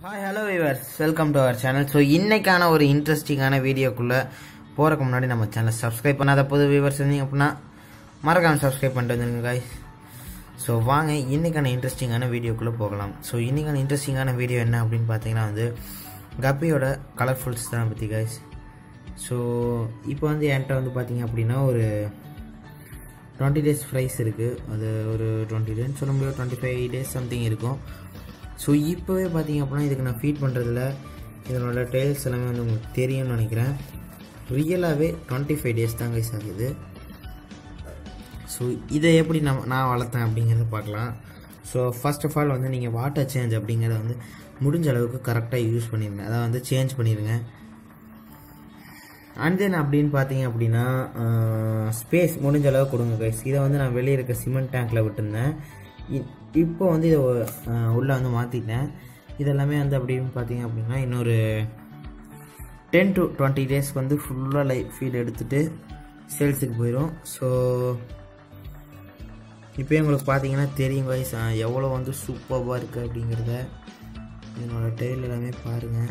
hi hello viewers welcome to our channel so இன்னைக்கான ஒரு இன்ட்ரெஸ்டிங்கான வீடியோக்குள்ளே போகிறக்கு முன்னாடி நம்ம சேனலை சப்ஸ்கிரைப் பண்ணாத புது வியூவர்ஸ் இருந்தீங்க அப்படின்னா மறக்காம சப்ஸ்கிரைப் பண்ணிட்டு வந்துருங்க guys ஸோ வாங்க இன்னைக்கான இன்ட்ரெஸ்டிங்கான வீடியோக்குள்ளே போகலாம் ஸோ இன்னைக்கான இன்ட்ரெஸ்டிங்கான வீடியோ என்ன அப்படின்னு பார்த்தீங்கன்னா வந்து கப்பியோட கலர்ஃபுல்ஸ் தான் பற்றி guys ஸோ இப்போ வந்து என்கிட்ட வந்து பார்த்தீங்க அப்படின்னா ஒரு டுவெண்ட்டி டேஸ் ப்ரைஸ் இருக்குது அது ஒரு டுவெண்ட்டி டேன்னு சொல்ல முடியாது டுவெண்ட்டி ஃபைவ் டேஸ் சம்திங் இருக்கும் ஸோ இப்போவே பார்த்தீங்க அப்படின்னா இதுக்கு நான் ஃபீட் பண்ணுறதுல இதனோட டெய்ல்ஸ் எல்லாமே வந்து உங்களுக்கு தெரியும்னு நினைக்கிறேன் ரியலாகவே டுவெண்ட்டி ஃபைவ் டேஸ் தான் கைஸ் ஆகுது ஸோ இதை எப்படி நான் நான் வளர்த்தேன் அப்படிங்கிறத பார்க்கலாம் ஸோ ஃபர்ஸ்ட் ஆஃப் ஆல் வந்து நீங்கள் வாட்டர் சேஞ்ச் அப்படிங்கிறத வந்து முடிஞ்ச அளவுக்கு கரெக்டாக யூஸ் பண்ணிடுங்க அதை வந்து சேஞ்ச் பண்ணிடுங்க அண்ட் தென் அப்படின்னு பார்த்தீங்க அப்படின்னா ஸ்பேஸ் முடிஞ்ச அளவு கொடுங்க கைஸ் இதை வந்து நான் வெளியே இருக்க சிமெண்ட் டேங்க்கில் விட்டுருந்தேன் இ- இப்போ வந்து இதை அஹ், உள்ளே வந்து மாற்றிட்டேன் இதெல்லாமே வந்து அப்படின்னு பார்த்தீங்க அப்படின்னா இன்னொரு டென் டு டுவெண்ட்டி டேஸ்க்கு வந்து ஃபுல்லாக லைஃப் ஃபீல் எடுத்துகிட்டு சேல்ஸுக்கு போயிடும் ஸோ இப்போ உங்களுக்கு பார்த்தீங்கன்னா தெரியும் கைஸ் எவ்வளோ வந்து சூப்பராக இருக்குது அப்படிங்கிறத என்னோட டெய்ல் எல்லாமே பாருங்கள்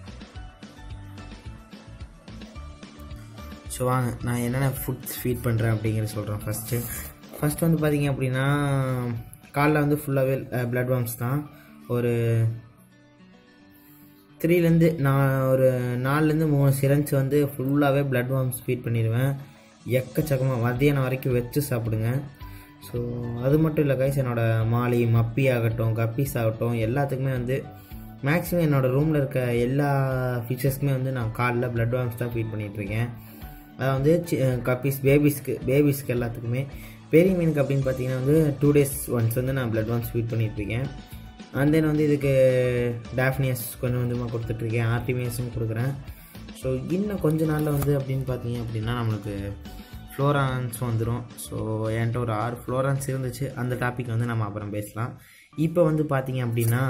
ஸோ வாங்க நான் என்னென்ன ஃபுட்ஸ் ஃபீட் பண்ணுறேன் அப்படிங்கிறத சொல்கிறேன் ஃபஸ்ட்டு ஃபஸ்ட் வந்து பார்த்தீங்க அப்படின்னா காலைல வந்து ஃபுல்லாகவே பிளட் வார்ம்ஸ் தான் ஒரு த்ரீலேருந்து நான் ஒரு நாலுலேருந்து மூணு சிரஞ்ச் வந்து ஃபுல்லாகவே பிளட் வார்ம்ஸ் ஃபீட் பண்ணிடுவேன் எக்கச்சக்கமாக மத்தியானம் வரைக்கும் வச்சு சாப்பிடுங்க ஸோ அது மட்டும் இல்லை கைஸ் என்னோட மாலி மப்பி ஆகட்டும் கப்பீஸ் ஆகட்டும் எல்லாத்துக்குமே வந்து மேக்ஸிமம் என்னோடய ரூமில் இருக்க எல்லா ஃபீச்சர்ஸ்க்குமே வந்து நான் காலைல பிளட் வார்ம்ஸ் தான் ஃபீட் பண்ணிகிட்ருக்கேன் அதாவது வந்து கப்பீஸ் பேபிஸ்க்கு பேபிஸ்க்கு எல்லாத்துக்குமே பெரிய மீனுக்கு அப்படின்னு பார்த்தீங்கன்னா வந்து டூ டேஸ் ஒன்ஸ் வந்து நான் பிளட் வார்ம்ஸ் ஃபீட் பண்ணிகிட்ருக்கேன் அண்ட் தென் வந்து இதுக்கு டாஃப்னியஸ் கொஞ்சம் கொஞ்சமாக கொடுத்துட்ருக்கேன் ஆர்டிமியஸும் கொடுக்குறேன் ஸோ இன்னும் கொஞ்ச நாளில் வந்து அப்படின்னு பார்த்தீங்க அப்படின்னா நம்மளுக்கு ஃப்ளோரான்ஸ் வந்துடும் ஸோ என்கிட்ட ஒரு ஆறு ஃப்ளோரான்ஸ் இருந்துச்சு அந்த டாபிக் வந்து நம்ம அப்புறம் பேசலாம் இப்போ வந்து பார்த்தீங்க அப்படின்னா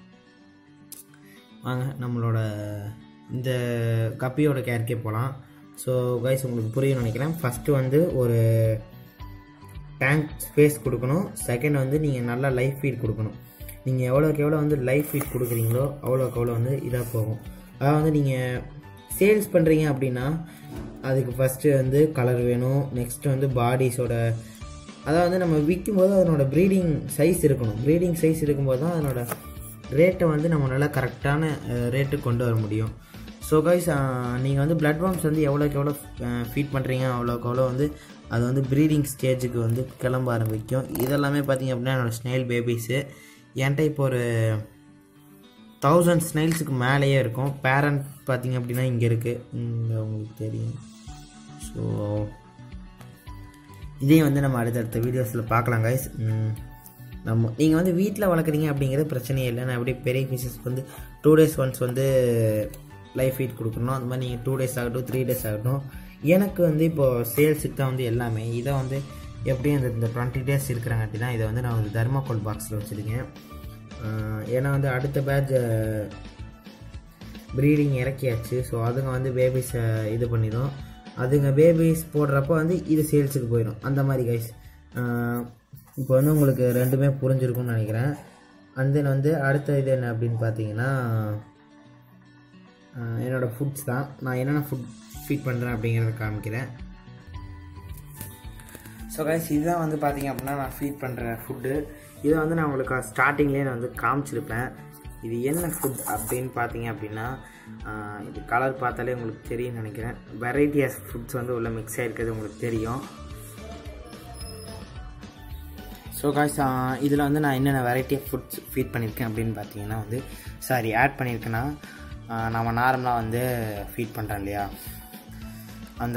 வாங்க நம்மளோட இந்த கப்பியோட கேர்க்கே போகலாம் ஸோ கைஸ் உங்களுக்கு புரியும்னு நினைக்கிறேன் ஃபஸ்ட்டு வந்து ஒரு டேங்க் ஸ்பேஸ் கொடுக்கணும் செகண்ட் வந்து நீங்கள் நல்லா லைஃப் ஃபீட் கொடுக்கணும் நீங்கள் எவ்வளோக்கு எவ்வளோ வந்து லைஃப் ஃபீட் கொடுக்குறீங்களோ அவ்வளோக்கு அவ்வளோ வந்து இதாக போகும் அதாவது வந்து நீங்கள் சேல்ஸ் பண்ணுறீங்க அப்படின்னா அதுக்கு ஃபஸ்ட்டு வந்து கலர் வேணும் நெக்ஸ்ட் வந்து பாடிஸோட அதாவது வந்து நம்ம விற்கும்போது அதனோட ப்ரீடிங் சைஸ் இருக்கணும் ப்ரீடிங் சைஸ் இருக்கும்போது தான் அதனோட ரேட்டை வந்து நம்மளால கரெக்டான ரேட்டுக்கு கொண்டு வர முடியும் ஸோ கைஸ் நீங்கள் வந்து பிளட் வார்ம்ஸ் வந்து எவ்வளோக்கு எவ்வளோ ஃபீட் பண்ணுறீங்க அவ்வளோக்கு அவ்வளோ வந்து அது வந்து ப்ரீடிங் ஸ்டேஜுக்கு வந்து கிளம்ப ஆரம்பிக்கும் இதெல்லாமே பார்த்தீங்க அப்படின்னா என்னோடய ஸ்னெயில் பேபிஸு என்கிட்ட இப்போ ஒரு தௌசண்ட் ஸ்னைல்ஸுக்கு மேலேயே இருக்கும் பேரண்ட் பார்த்தீங்க அப்படின்னா இங்கே இருக்குது இங்கே உங்களுக்கு தெரியும் ஸோ இதையும் வந்து நம்ம அடுத்தடுத்த வீடியோஸில் பார்க்கலாம் கைஸ் நம்ம நீங்கள் வந்து வீட்டில் வளர்க்குறீங்க அப்படிங்கிறது பிரச்சனையே இல்லை நான் எப்படி பெரிய ஃபிஷஸ்க்கு வந்து டூ டேஸ் ஒன்ஸ் வந்து லைஃப் ஃபீட் கொடுக்கணும் அந்த மாதிரி நீங்கள் டூ டேஸ் ஆகட்டும் த்ரீ டேஸ் ஆகட்டும் எனக்கு வந்து இப்போது சேல்ஸுக்கு தான் வந்து எல்லாமே இதை வந்து எப்படியும் இந்த இந்த டுவெண்ட்டி டேஸ் இருக்கிறங்காட்டி தான் இதை வந்து நான் ஒரு தர்மாக்கோல் பாக்ஸில் வச்சுருக்கேன் ஆஹ் ஏன்னா வந்து அடுத்த பேட்ச் ப்ரீடிங் இறக்கியாச்சு ஸோ அதுங்க வந்து பேபிஸை இது பண்ணிடும் அதுங்க பேபிஸ் போடுறப்ப வந்து இது சேல்ஸுக்கு போயிடும் அந்த மாதிரி கைஸ் இப்போ வந்து உங்களுக்கு ரெண்டுமே புரிஞ்சிருக்கும்னு நினைக்கிறேன் அண்ட் தென் வந்து அடுத்த இது என்ன அப்படின்னு பார்த்தீங்கன்னா ஆஹ் என்னோட ஃபுட்ஸ் தான் நான் என்னென்ன ஃபுட் ஃபீட் பண்ணுறேன் அப்படிங்கிறத காமிக்கிறேன் ஸோ கைஸ் இதுதான் வந்து பார்த்தீங்க அப்படின்னா நான் ஃபீட் பண்ணுற ஃபுட்டு இதை வந்து நான் உங்களுக்கு ஸ்டார்டிங்லேயே நான் வந்து காமிச்சிருப்பேன் இது என்ன ஃபுட் அப்படின்னு பார்த்தீங்க அப்படின்னா ஆஹ் இது கலர் பார்த்தாலே உங்களுக்கு தெரியும்னு நினைக்கிறேன் வெரைட்டி ஆஃப் ஃபுட்ஸ் வந்து உள்ள மிக்ஸ் ஆகிருக்கிறது உங்களுக்கு தெரியும் ஸோ காய்ஸ் இதில் வந்து நான் என்னென்ன வெரைட்டி ஆஃப் ஃபுட்ஸ் ஃபீட் பண்ணியிருக்கேன் அப்படின்னு பார்த்தீங்கன்னா வந்து சாரி ஆட் பண்ணியிருக்கேன்னா ஆஹ் நம்ம நார்மலாக வந்து ஃபீட் பண்ணுறோம் இல்லையா அந்த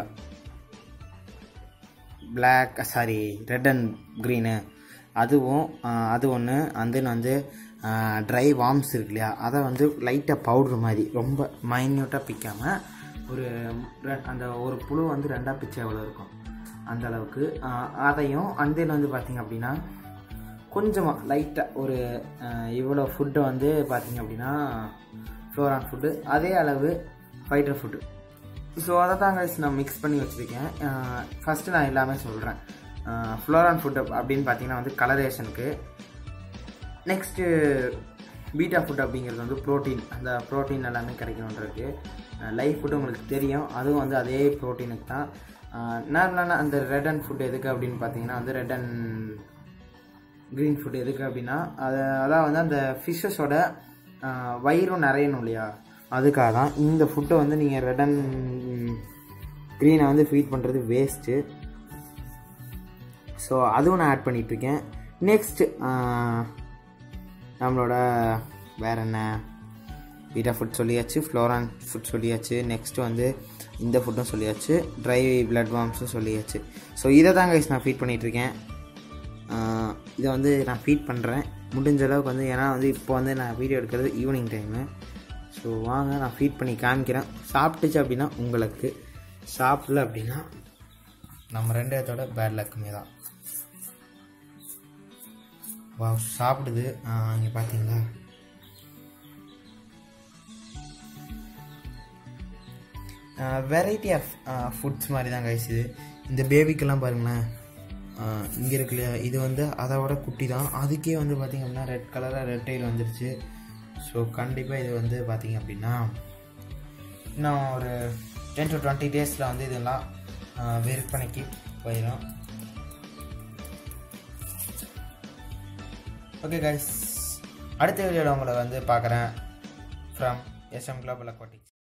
black sorry red and green அதுவும் ஆஹ் அது ஒன்று and then வந்து ட்ரை வார்ம்ஸ் இருக்கு இல்லையா அதை வந்து லைட்டாக பவுட்ரு மாதிரி ரொம்ப மைன்யூட்டாக பிக்காமல் ஒரு ரெ- அந்த ஒரு புழு வந்து ரெண்டாக பிச்சை எவ்வளோ இருக்கும் அந்த அளவுக்கு ஆஹ் அதையும் and then வந்து பார்த்திங்க அப்படின்னா கொஞ்சமாக லைட்டாக ஒரு ஆஹ் இவ்வளோ ஃபுட்டை வந்து பார்த்திங்க அப்படின்னா ஃப்ளோரான் ஃபுட்டு அதே அளவு ஃபைட்டர் ஃபுட்டு ஸோ அதை தான் guys நான் மிக்ஸ் பண்ணி வச்சுருக்கேன் ஃபஸ்ட்டு நான் எல்லாமே சொல்கிறேன் ஃப்ளோரான் ஃபுட் அப்படின்னு பார்த்தீங்கன்னா வந்து கலரேஷனுக்கு நெக்ஸ்ட்டு பீட்டா ஃபுட் அப்படிங்கிறது வந்து ப்ரோட்டீன் அந்த ப்ரோட்டீன் எல்லாமே கிடைக்கணுன்றது லைஃப் ஃபுட் உங்களுக்கு தெரியும் அதுவும் வந்து அதே ப்ரோட்டீனுக்கு தான் நார்மலான அந்த ரெட் அண்ட் ஃபுட் எதுக்கு அப்படின்னு பார்த்தீங்கன்னா வந்து ரெட் அண்ட் க்ரீன் ஃபுட் எதுக்கு அப்படின்னா அது அதான் வந்து அந்த ஃபிஷ்ஷஸோட வயிறும் நிறையணும் இல்லையா அதுக்காக தான் இந்த ஃபுட்டை வந்து நீங்கள் ரெட் அண்ட் க்ரீனை வந்து ஃபீட் பண்ணுறது வேஸ்ட்டு ஸோ அதுவும் நான் ஆட் பண்ணிகிட்ருக்கேன் நெக்ஸ்ட் நம்மளோட வேற என்ன பீட்டா ஃபுட் சொல்லியாச்சு ஃப்ளோரான் ஃபுட் சொல்லியாச்சு நெக்ஸ்ட் வந்து இந்த ஃபுட்டும் சொல்லியாச்சு ட்ரை பிளட் வார்ம்ஸும் சொல்லியாச்சு ஸோ இதை தான் கைஸ் நான் ஃபீட் பண்ணிகிட்ருக்கேன் இதை வந்து நான் ஃபீட் பண்ணுறேன் முடிஞ்ச அளவுக்கு வந்து ஏன்னா வந்து இப்போ வந்து நான் வீடியோ எடுக்கிறது ஈவினிங் டைமு ஸோ வாங்க நான் ஃபீட் பண்ணி காமிக்கிறேன் சாப்பிட்டுச்சு அப்படின்னா உங்களுக்கு சாப்பிடல அப்படின்னா நம்ம ரெண்டு இடத்தோட பேட் லக்குமே தான் வா சாப்பிடுது இங்கே பார்த்தீங்களா வெரைட்டி ஆஃப் ஃபுட்ஸ் மாதிரி தான் கைஸ் இது இந்த பேபிக்கெல்லாம் பாருங்களேன் இங்கே இருக்கு இல்லையா இது வந்து அதோட குட்டி தான் அதுக்கே வந்து பார்த்திங்க அப்படின்னா ரெட் கலராக ரெட் டைல் வந்துருச்சு ஸோ கண்டிப்பாக இது வந்து பார்த்திங்க அப்படின்னா இன்னும் ஒரு டென் டு டுவெண்ட்டி டேஸில் வந்து இதெல்லாம் விற்பனைக்கு போயிடும் ஓகே கைஸ் அடுத்த வீடியோவில் உங்களை வந்து பார்க்குறேன் ஃப்ரம் எஸ்எம் குளோபல் அக்வாட்டிக்ஸ்